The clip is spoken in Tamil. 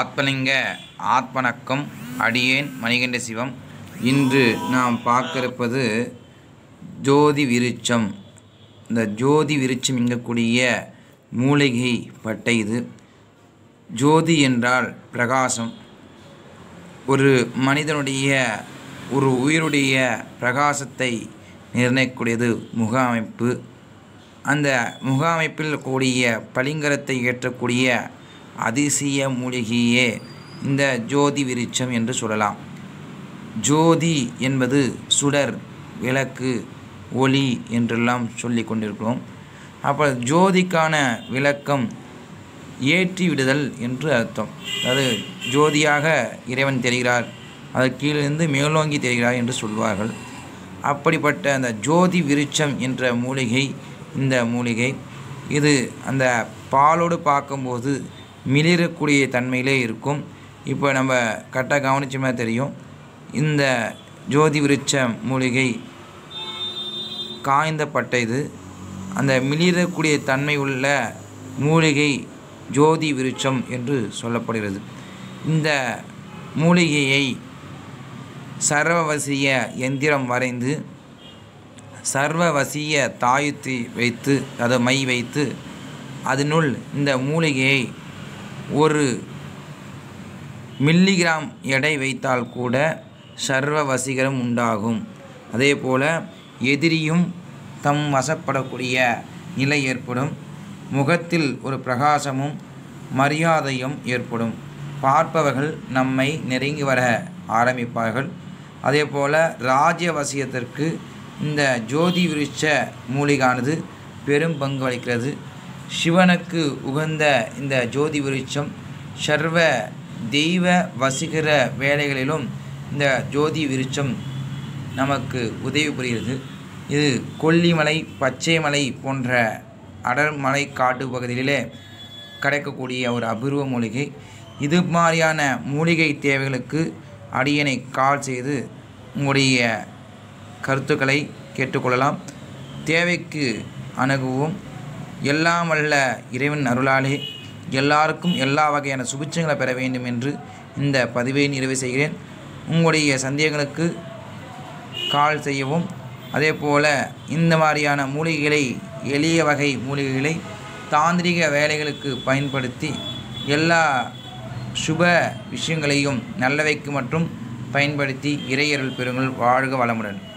ஆத்மலிங்க ஆத்மணக்கம் அடியேன் மணிகண்ட சிவம் இன்று நாம் பார்க்க இருப்பது ஜோதி விருட்சம் இந்த ஜோதி விருட்சம் இங்கக்கூடிய மூலிகை பட்டை இது ஜோதி என்றால் பிரகாசம் ஒரு மனிதனுடைய ஒரு உயிருடைய பிரகாசத்தை நிர்ணயிக்கக்கூடியது முக அமைப்பு அந்த முக அமைப்பில் கூடிய பளிங்கரத்தை ஏற்றக்கூடிய அதிசய மூலிகையே இந்த ஜோதி விருட்சம் என்று சொல்லலாம் ஜோதி என்பது சுடர் விளக்கு ஒளி என்றெல்லாம் சொல்லி கொண்டிருக்கிறோம் அப்போ ஜோதிக்கான விளக்கம் ஏற்றி விடுதல் என்று அர்த்தம் அதாவது ஜோதியாக இறைவன் தெரிகிறார் அது கீழிருந்து மேலோங்கி தெரிகிறார் என்று சொல்வார்கள் அப்படிப்பட்ட அந்த ஜோதி விருட்சம் என்ற மூலிகை இந்த மூலிகை இது அந்த பாலோடு பார்க்கும்போது மிளிரக்கூடிய தன்மையிலே இருக்கும் இப்போ நம்ம கரெக்டாக கவனிச்சோம்னா தெரியும் இந்த ஜோதி விருட்ச மூலிகை காய்ந்த பட்டை இது அந்த மிளிரக்கூடிய தன்மை உள்ள மூலிகை ஜோதி விருட்சம் என்று சொல்லப்படுகிறது இந்த மூலிகையை சர்வவசிய எந்திரம் வரைந்து சர்வவசிய தாயுத்தி வைத்து அதை மை வைத்து அதனுள் இந்த மூலிகையை ஒரு மில்லிகிராம் எடை வைத்தால் கூட சர்வ வசீகரம் உண்டாகும் அதே போல் எதிரியும் தம் வசப்படக்கூடிய நிலை ஏற்படும் முகத்தில் ஒரு பிரகாசமும் மரியாதையும் ஏற்படும் பார்ப்பவர்கள் நம்மை நெருங்கி வர ஆரம்பிப்பார்கள் அதே போல் ராஜ்யவசியத்திற்கு இந்த ஜோதி விருட்ச மூலிகானது பெரும் பங்கு வகிக்கிறது சிவனுக்கு உகந்த இந்த ஜோதி விருட்சம் சர்வ தெய்வ வசீகர வேலைகளிலும் இந்த ஜோதி விருட்சம் நமக்கு உதவி புரிகிறது இது கொல்லிமலை பச்சைமலை போன்ற அடர்மலை காட்டு பகுதிகளிலே கிடைக்கக்கூடிய ஒரு அபூர்வ மூலிகை இது மாதிரியான மூலிகை தேவைகளுக்கு அடியனை கால் செய்து உங்களுடைய கருத்துக்களை கேட்டுக்கொள்ளலாம் தேவைக்கு அணுகுவோம் எல்லாம் வல்ல இறைவன் அருளாலே எல்லாருக்கும் எல்லா வகையான சுபிட்சங்களை பெற வேண்டும் என்று இந்த பதிவை நிறைவு செய்கிறேன் உங்களுடைய சந்தேகங்களுக்கு கால் செய்யவும் அதே போல் இந்த மாதிரியான மூலிகைகளை எளிய வகை மூலிகைகளை தாந்திரிக வேலைகளுக்கு பயன்படுத்தி எல்லா சுப விஷயங்களையும் நல்லவைக்கு மற்றும் பயன்படுத்தி இறையருள் பெறுங்கள் வாழ்க வளமுடன்